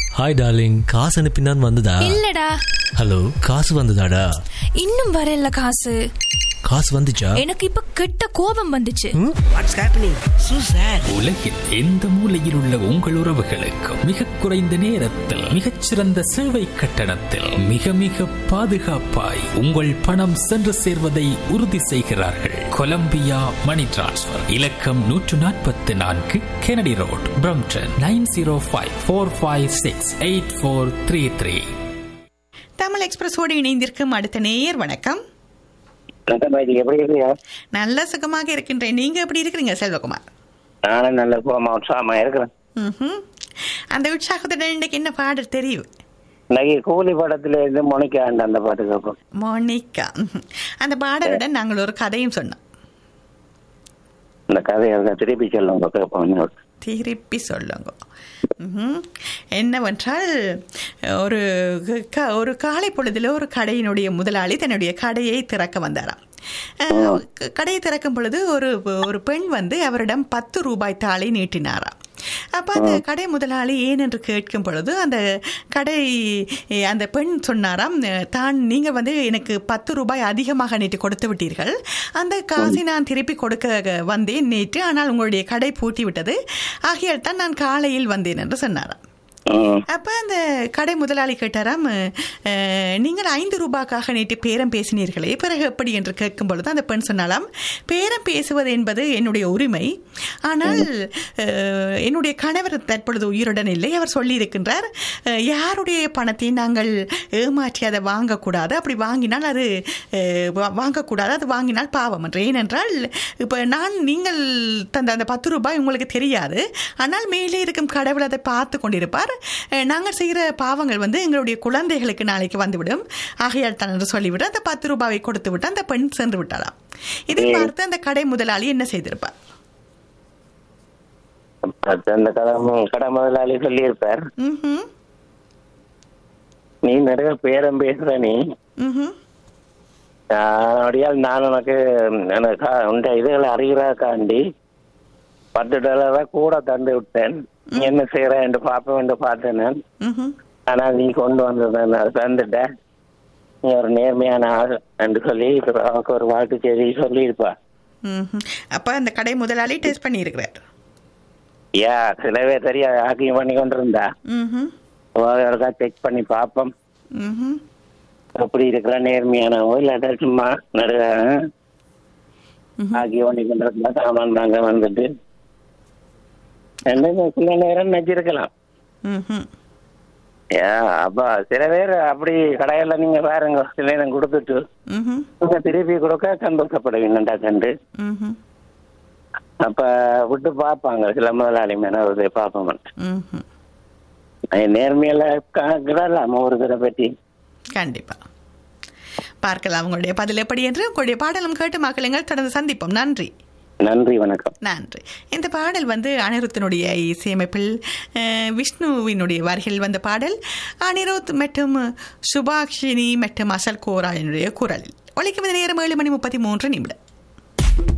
Hi darling காசு அனுப்பினான் வந்ததா இல்லடா ஹலோ காசு வந்ததாடா இன்னும் வரல காசு காசு வந்துச்சா எனக்கு இப்ப கெட்ட கோபம் வந்துச்சு வாட்ஸ் ஹேப்பனிங் சூ சார் உலகில் எந்த மூலையில் உள்ள உங்கள் உறவுகளுக்கும் மிக குறைந்த நேரத்தில் மிகச்சிறந்த சேவை கட்டணத்தில் மிக மிக பாதுகாப்பாய் உங்கள் பணம் சென்று சேர்வதை உறுதி செய்கிறார்கள் கொலம்பியா மணி டிரான்ஸ்ஃபர் இலக்கம் நூற்று நாற்பத்தி நான்கு Kennedy road Brampton nine zero five four five six eight four three three Tamil எக்ஸ்பிரஸோடு இணைந்திருக்கும் அடுத்த நேயர் வணக்கம் கந்தபாஜி எப்படி இருக்கீங்க நல்ல சுகமாக இருக்கின்றேன் நீங்க எப்படி இருக்கிறீங்க செல்வகுமார் நானும் நல்ல கோமா உற்சாகமா இருக்கிறேன் ம்ஹும். அந்த உற்சாகத்துடன் இன்னைக்கு என்ன பாடல் தெரியும் இன்னைக்கு கூலி படத்துல இருந்து மொனிக்காண்ட அந்த பாட்டு கேட்போம் மோனிகா ம்ஹும். அந்த பாடலுடன் நாங்கள் ஒரு கதையும் சொன்னோம் இந்த கதையை இருந்தா திருப்பி சொல்லுங்க கேட்போம் திருப்பி சொல்லுங்க ம்ஹும். என்னவென்றால் ஒரு க- ஒரு காலை பொழுதுல ஒரு கடையினுடைய முதலாளி தன்னுடைய கடையை திறக்க வந்தாராம் அஹ், க- கடையை திறக்கும் பொழுது ஒரு ஒரு பெண் வந்து அவரிடம் பத்து ரூபாய் தாளை நீட்டினாராம் அப்ப அந்த கடை முதலாளி ஏன் என்று கேட்கும் பொழுது அந்த கடை அந்த பெண் சொன்னாராம் தான் நீங்க வந்து எனக்கு பத்து ரூபாய் அதிகமாக நேற்று கொடுத்து விட்டீர்கள் அந்த காசை நான் திருப்பி கொடுக்க வந்தேன் நேற்று ஆனால் உங்களுடைய கடை பூட்டி விட்டது ஆகையால் தான் நான் காலையில் வந்தேன் என்று சொன்னாராம் அப்ப அந்த கடை முதலாளி கேட்டாராம் அஹ், நீங்கள் ஐந்து ரூபாய்க்காக நேற்று பேரம் பேசினீர்களே பிறகு எப்படி என்று கேட்கும் பொழுது அந்த பெண் சொன்னாலாம் பேரம் பேசுவது என்பது என்னுடைய உரிமை ஆனால் அஹ், என்னுடைய கணவர் தற்பொழுது உயிருடன் இல்லை அவர் சொல்லியிருக்கின்றார் அஹ், யாருடைய பணத்தை நாங்கள் ஏமாற்றி அதை வாங்கக்கூடாது அப்படி வாங்கினால் அது அஹ், வா- வாங்கக்கூடாது அது வாங்கினால் பாவம் என்று ஏனென்றால் இப்போ நான் நீங்கள் தந்த அந்த பத்து ரூபாய் உங்களுக்கு தெரியாது ஆனால் மேலே இருக்கும் கடவுள் அதை பார்த்து கொண்டிருப்பார் அஹ், நாங்கள் செய்கிற பாவங்கள் வந்து எங்களுடைய குழந்தைகளுக்கு நாளைக்கு வந்துவிடும் ஆகையால் தான் என்று சொல்லிவிட்டு அந்த பத்து ரூபாயை கொடுத்து விட்டு அந்த பெண் சென்று விட்டாளாம் இதை பார்த்து அந்த கடை முதலாளி என்ன செய்திருப்பார் அந்த கதை கடை முதலாளி சொல்லியிருப்பார் ம்ஹும், நீ நிறைய பேரம் பேசுற நீ ம்ஹும், அப்படியால் நான் உனக்கு எனக்கு உண்ட இதுகளை அறிகிறாக்காண்டி பத்து டாலரை கூட தந்து விட்டேன் நீ என்ன செய்யற என்று பார்ப்பேன் என்று பார்த்தேன் நான் ம்ஹும். ஆனால் நீ கொண்டு வந்ததை நான் தந்துட்ட நீ ஒரு நேர்மையான ஆள் என்று சொல்லி அவனுக்கு ஒரு வாழ்த்து செய்தி சொல்லியிருப்பா ம்ஹும். அப்ப அந்த கடை முதலாளி டெஸ்ட் பண்ணியிருக்கிறார் யா சில பேர் தெரியாது ஆக்கியம் பண்ணி கொண்டிருந்தா ம்ஹும், ஒருக்கா செக் பண்ணி பார்ப்போம் ம்ஹும். எப்படி இருக்கிற நேர்மையானவோ இல்லாட்டா சும்மா நடுக ஆக்கி பண்ணி கொண்டிருந்தா சாமான் தாங்க வந்துட்டு என்ன சில நேரம் நச்சிருக்கலாம் ம்ஹும். யா அப்ப சில பேர் அப்படி கடையில நீங்க பாருங்க சில நேரம் கொடுத்துட்டு ம்ஹும். நீங்க திருப்பி கொடுக்க சந்தோஷப்படுவீங்கடா கண்டு ம்ஹும். அப்ப விட்டு பார்ப்பாங்க சில முதலாளி மேல ஒரு பார்ப்போம் ம்ஹும். நேர்மையில கணக்கிடலாம் ஒரு தடவை பற்றி கண்டிப்பா பார்க்கலாம் உங்களுடைய பதில் எப்படி என்று உங்களுடைய பாடலும் கேட்டு மக்களுங்கள் தொடர்ந்து சந்திப்போம் நன்றி நன்றி வணக்கம் நன்றி இந்த பாடல் வந்து அனிருத்தினுடைய இசையமைப்பில் அஹ், விஷ்ணுவினுடைய வரிகளில் வந்த பாடல் அனிருத் மற்றும் சுபாஷினி மற்றும் அசல் கோராலினுடைய குரலில் ஒழிக்கும் நேரம் ஏழு மணி முப்பத்தி மூன்று நிமிடம்